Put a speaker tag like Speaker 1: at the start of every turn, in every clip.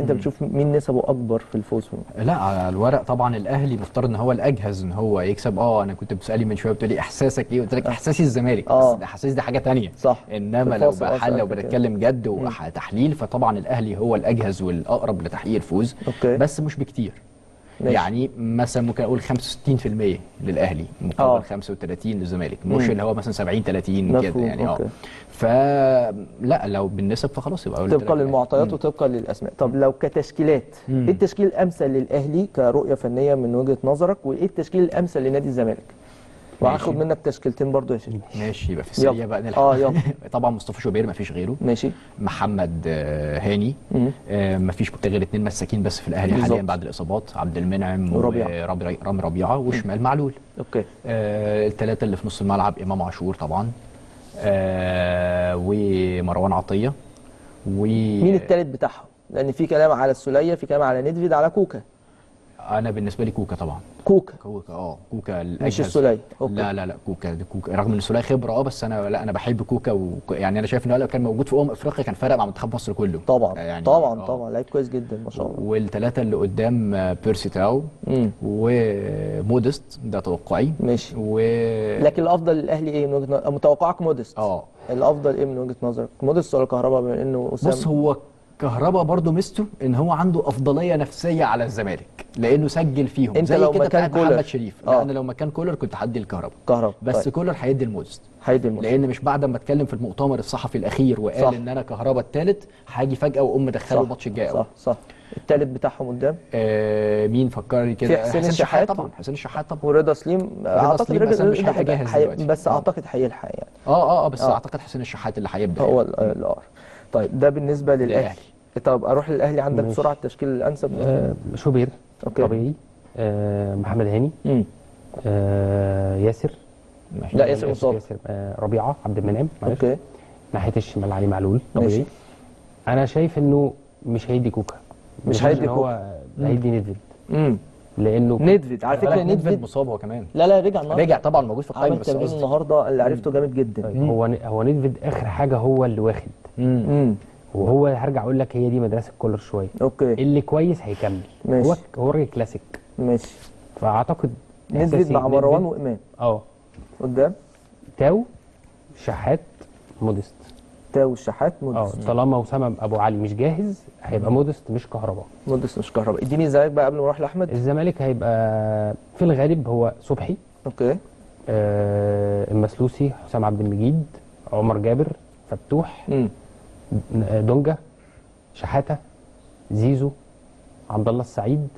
Speaker 1: انت بتشوف مين نسبه اكبر في الفوز
Speaker 2: لا على الورق طبعا الاهلي مفترض ان هو الاجهز ان هو يكسب اه انا كنت بتسالي من شويه بتقولي احساسك ايه قلت لك احساسي الزمالك
Speaker 1: آه.
Speaker 2: بس احساسي دي حاجه تانية
Speaker 1: صح
Speaker 2: انما
Speaker 1: في
Speaker 2: لو
Speaker 1: الفاصل
Speaker 2: بحل
Speaker 1: أصلاً
Speaker 2: لو
Speaker 1: كده.
Speaker 2: بنتكلم جد وتحليل فطبعا الاهلي هو الاجهز والاقرب لتحقيق الفوز
Speaker 1: أوكي.
Speaker 2: بس مش بكتير
Speaker 1: ماشي.
Speaker 2: يعني مثلا ممكن اقول 65% للاهلي
Speaker 1: آه.
Speaker 2: مقابل 35 للزمالك مش
Speaker 1: مم.
Speaker 2: اللي هو مثلا 70 30
Speaker 1: مفهوم،
Speaker 2: كده يعني اه
Speaker 1: أوكي.
Speaker 2: فلا لو بالنسب فخلاص يبقى قلت
Speaker 1: طبقا
Speaker 2: لك.
Speaker 1: للمعطيات
Speaker 2: مم.
Speaker 1: وطبقا للاسماء طب لو كتشكيلات
Speaker 2: مم.
Speaker 1: ايه التشكيل الامثل للاهلي كرؤيه فنيه من وجهه نظرك وايه التشكيل الامثل لنادي الزمالك وهاخد
Speaker 2: ماشي.
Speaker 1: منك تشكيلتين برضو يا شريف
Speaker 2: ماشي يبقى في السريع
Speaker 1: يلا.
Speaker 2: بقى نلحق
Speaker 1: آه، يلا.
Speaker 2: طبعا مصطفى شوبير ما فيش غيره
Speaker 1: ماشي
Speaker 2: محمد آه، هاني
Speaker 1: مم.
Speaker 2: آه، مفيش غير اتنين مساكين بس في الاهلي
Speaker 1: بالظبط.
Speaker 2: حاليا بعد الاصابات عبد المنعم
Speaker 1: وربيعة.
Speaker 2: ورامي رامي ربيعه وشمال معلول
Speaker 1: اوكي
Speaker 2: آه، الثلاثه اللي في نص الملعب امام عاشور طبعا آه، ومروان عطيه و
Speaker 1: مين التالت بتاعهم لان في كلام على السوليه في كلام على ندفيد على كوكا
Speaker 2: انا بالنسبه لي كوكا طبعا
Speaker 1: كوكا
Speaker 2: كوكا اه كوكا
Speaker 1: مش
Speaker 2: الأجهز.
Speaker 1: السوليه اوكي
Speaker 2: لا لا لا كوكا ده كوكا رغم ان السوليه خبره اه بس انا لا انا بحب كوكا و... يعني انا شايف ان هو لو كان موجود في امم افريقيا كان فرق مع منتخب مصر كله
Speaker 1: طبعا
Speaker 2: يعني
Speaker 1: طبعا
Speaker 2: آه.
Speaker 1: طبعا لعيب كويس جدا ما شاء الله
Speaker 2: والثلاثه اللي قدام آه، بيرسي تاو
Speaker 1: مم.
Speaker 2: ومودست ده توقعي
Speaker 1: ماشي
Speaker 2: و
Speaker 1: لكن الافضل للاهلي ايه من وجهه نظرك متوقعك مودست
Speaker 2: اه
Speaker 1: الافضل ايه من وجهه نظرك مودست ولا كهربا بما انه اسامه
Speaker 2: بص هو كهربا برضو ميزته ان هو عنده افضليه نفسيه على الزمالك لانه سجل فيهم
Speaker 1: أنت
Speaker 2: زي
Speaker 1: لو
Speaker 2: كده
Speaker 1: مكان
Speaker 2: بتاعت
Speaker 1: كولر.
Speaker 2: محمد شريف
Speaker 1: آه.
Speaker 2: لا انا لو مكان كولر كنت هدي الكهربا
Speaker 1: كهربا
Speaker 2: بس
Speaker 1: طيب.
Speaker 2: كولر هيدي المودست
Speaker 1: هيدي الموسم
Speaker 2: لان مش بعد ما اتكلم في المؤتمر الصحفي الاخير وقال
Speaker 1: صح.
Speaker 2: ان انا كهربا الثالث هاجي فجاه واقوم مدخله الماتش الجاي
Speaker 1: صح صح التالت بتاعهم قدام
Speaker 2: آه مين فكرني كده
Speaker 1: في حسين الشحات
Speaker 2: طبعا حسين الشحات طبعا
Speaker 1: ورضا سليم اعتقد
Speaker 2: سليم بس
Speaker 1: رضا
Speaker 2: مش هيبقى جاهز
Speaker 1: حي-
Speaker 2: دلوقتي.
Speaker 1: بس
Speaker 2: آه.
Speaker 1: اعتقد هيلحق يعني
Speaker 2: اه اه اه بس
Speaker 1: آه.
Speaker 2: اعتقد حسين الشحات اللي هيبدا
Speaker 1: هو
Speaker 2: يعني.
Speaker 1: ال- الاقرب طيب ده بالنسبه للاهلي
Speaker 2: للأهلي.
Speaker 1: طب اروح للاهلي عندك
Speaker 3: ماشي.
Speaker 1: بسرعه التشكيل الانسب
Speaker 3: آه شوبير
Speaker 1: أوكي.
Speaker 3: طبيعي آه محمد هاني
Speaker 1: مم.
Speaker 3: آه ياسر
Speaker 2: ماشي.
Speaker 1: لا ياسر مصاب
Speaker 3: ياسر آه ربيعه عبد المنعم معلش.
Speaker 1: اوكي
Speaker 3: ناحيه الشمال علي معلول طبيعي
Speaker 1: ماشي.
Speaker 3: انا شايف انه مش هيدي كوكا
Speaker 1: مش
Speaker 3: بشوف
Speaker 1: هيدي
Speaker 3: إن هو هيدي ندفيد
Speaker 1: امم
Speaker 3: لانه
Speaker 1: ندفيد على
Speaker 2: خلي
Speaker 1: فكره
Speaker 2: بالك ندفيد
Speaker 1: ندفيد
Speaker 2: مصاب هو كمان
Speaker 1: لا لا رجع النهارده
Speaker 2: رجع طبعا موجود في القائمه
Speaker 1: عمل
Speaker 2: بس
Speaker 1: تمرين
Speaker 2: قصدي
Speaker 1: النهارده اللي عرفته جامد جدا
Speaker 3: طيب هو هو ندفيد اخر حاجه هو اللي واخد
Speaker 2: مم.
Speaker 1: امم
Speaker 3: وهو هرجع اقول لك هي دي مدرسه كولر شويه
Speaker 1: اوكي
Speaker 3: اللي كويس هيكمل
Speaker 1: ماشي.
Speaker 3: هو هو راجل كلاسيك
Speaker 1: ماشي
Speaker 3: فاعتقد
Speaker 1: ندفيد
Speaker 3: إحساسي
Speaker 1: مع مروان
Speaker 3: ندفيد-
Speaker 1: وامام
Speaker 3: اه
Speaker 1: قدام
Speaker 3: تاو شحات مودست
Speaker 1: تاو الشحات
Speaker 3: اه
Speaker 1: مودست
Speaker 3: طالما اسامه ابو علي مش جاهز هيبقى مودست مش كهرباء
Speaker 1: مودست مش كهرباء اديني الزمالك بقى قبل ما اروح لاحمد
Speaker 3: الزمالك هيبقى في الغالب هو صبحي
Speaker 1: اوكي
Speaker 3: آه المسلوسي حسام عبد المجيد عمر جابر فتوح
Speaker 1: امم
Speaker 3: ن- دونجا شحاته زيزو عبد الله السعيد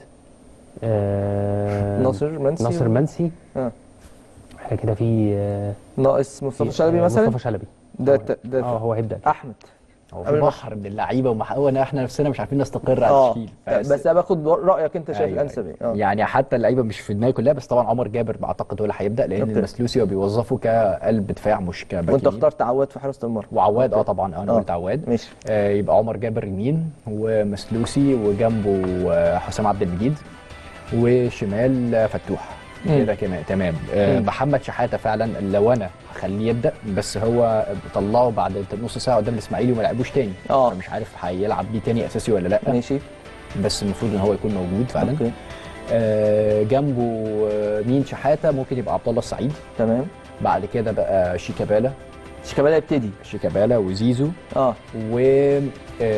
Speaker 3: آه
Speaker 1: ناصر منسي
Speaker 3: ناصر منسي
Speaker 1: اه
Speaker 3: احنا كده في آه
Speaker 1: ناقص مصطفى
Speaker 3: في-
Speaker 1: شلبي
Speaker 3: آه،
Speaker 1: مثلا
Speaker 3: مصطفى شلبي
Speaker 1: ده
Speaker 3: هو-
Speaker 1: الت- ده
Speaker 3: اه هو هيبدا
Speaker 1: احمد
Speaker 2: هو
Speaker 1: قبل
Speaker 2: في
Speaker 1: ما-
Speaker 2: بحر من اللعيبه ومح... هو أنا- احنا نفسنا مش عارفين نستقر على
Speaker 1: اه
Speaker 2: التشكيل
Speaker 1: بس انا باخد رايك انت شايف
Speaker 2: أيوة،
Speaker 1: الانسب
Speaker 2: أيوة.
Speaker 1: ايه اه
Speaker 2: يعني حتى اللعيبه مش في دماغي كلها بس طبعا عمر جابر بعتقد هو اللي هيبدا لان
Speaker 1: أوكي.
Speaker 2: المسلوسي هو بيوظفه كقلب دفاع مش كباك
Speaker 1: وانت
Speaker 2: يمين.
Speaker 1: اخترت عواد في حراسه المرمى
Speaker 2: وعواد اه
Speaker 1: أوكي.
Speaker 2: طبعا انا
Speaker 1: آه.
Speaker 2: قلت عواد
Speaker 1: ماشي
Speaker 2: آه يبقى عمر جابر يمين ومسلوسي وجنبه آه، حسام عبد المجيد وشمال آه، فتوح
Speaker 1: مم.
Speaker 2: كده كمان تمام آه
Speaker 1: مم.
Speaker 2: محمد شحاته فعلا لو انا هخليه يبدا بس هو طلعه بعد نص ساعه قدام الاسماعيلي وما لعبوش تاني
Speaker 1: اه
Speaker 2: مش عارف هيلعب بيه تاني اساسي ولا لا
Speaker 1: ماشي
Speaker 2: بس المفروض ان هو يكون موجود فعلا
Speaker 1: اوكي
Speaker 2: آه جنبه آه، مين شحاته ممكن يبقى عبد الله السعيد
Speaker 1: تمام
Speaker 2: بعد كده بقى شيكابالا
Speaker 1: شيكابالا يبتدي
Speaker 2: شيكابالا وزيزو
Speaker 1: اه
Speaker 2: ومين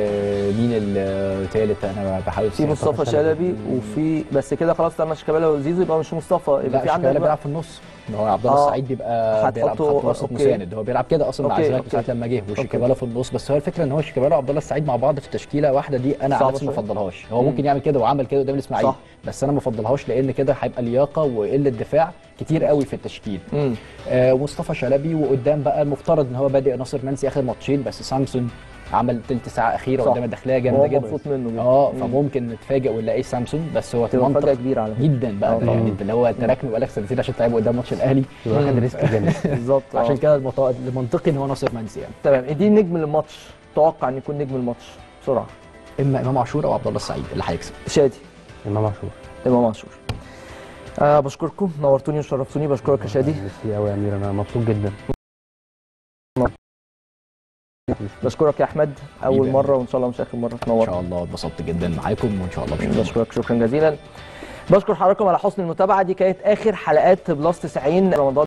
Speaker 2: الثالث انا بحاول
Speaker 1: في
Speaker 2: أفتكر.
Speaker 1: مصطفى شلبي وفي بس كده خلاص لما شيكابالا وزيزو يبقى مش مصطفى
Speaker 2: لا
Speaker 1: يبقى في
Speaker 2: شيكابالا
Speaker 1: عندك
Speaker 2: بيلعب
Speaker 1: بقى
Speaker 2: في النص ما هو عبد الله
Speaker 1: آه.
Speaker 2: السعيد بيبقى بيلعب
Speaker 1: هتحطه-
Speaker 2: خط وسط
Speaker 1: أوكي.
Speaker 2: مساند هو بيلعب كده اصلا مع
Speaker 1: أوكي،
Speaker 2: الزمالك
Speaker 1: أوكي.
Speaker 2: ساعه لما جه وشيكابالا في النص بس هو الفكره ان هو شيكابالا وعبد الله السعيد مع بعض في تشكيله واحده دي انا
Speaker 1: صعبة
Speaker 2: على نفسي ما
Speaker 1: شوية.
Speaker 2: افضلهاش هو
Speaker 1: مم.
Speaker 2: ممكن يعمل كده وعمل كده قدام الاسماعيلي
Speaker 1: صح.
Speaker 2: بس انا ما افضلهاش لان كده هيبقى لياقه وقله دفاع كتير قوي في التشكيل
Speaker 1: امم
Speaker 2: آه مصطفى شلبي وقدام بقى المفترض ان هو بادئ ناصر منسي اخر ماتشين بس سامسون عمل تلت ساعه اخيره
Speaker 1: صح.
Speaker 2: قدام الداخليه
Speaker 1: هو
Speaker 2: جامده جدا
Speaker 1: مبسوط منه جدا
Speaker 2: اه
Speaker 1: مم.
Speaker 2: فممكن نتفاجئ ونلاقيه سامسون بس هو
Speaker 1: تبقى
Speaker 2: منطق
Speaker 1: مفاجاه كبيره على فكره
Speaker 2: جدا بقى
Speaker 1: آه
Speaker 2: ده
Speaker 1: طبعاً.
Speaker 2: يعني انت اللي هو انت راكنه بقالك سنتين عشان تلعبه قدام ماتش الاهلي
Speaker 3: واخد
Speaker 1: مم.
Speaker 3: ريسك جامد
Speaker 1: بالظبط آه.
Speaker 2: عشان كده المط- المنطقي ان هو ناصر منسي يعني
Speaker 1: تمام اديني نجم الماتش توقع ان يكون نجم الماتش بسرعه
Speaker 2: اما امام عاشور او عبد الله السعيد اللي هيكسب
Speaker 1: شادي
Speaker 3: امام عاشور
Speaker 1: امام عاشور آه بشكركم نورتوني وشرفتوني بشكرك يا شادي
Speaker 3: ميرسي قوي يا امير انا مبسوط جدا
Speaker 1: بشكرك يا احمد اول
Speaker 2: حبيبي.
Speaker 1: مره وان شاء الله مش اخر مره
Speaker 2: ان
Speaker 1: تنور
Speaker 2: شاء الله اتبسطت جدا معاكم وان شاء الله بشوفكم
Speaker 1: بشكرك شكرا جزيلا بشكر حضراتكم على حسن المتابعه دي كانت اخر حلقات بلس 90 رمضان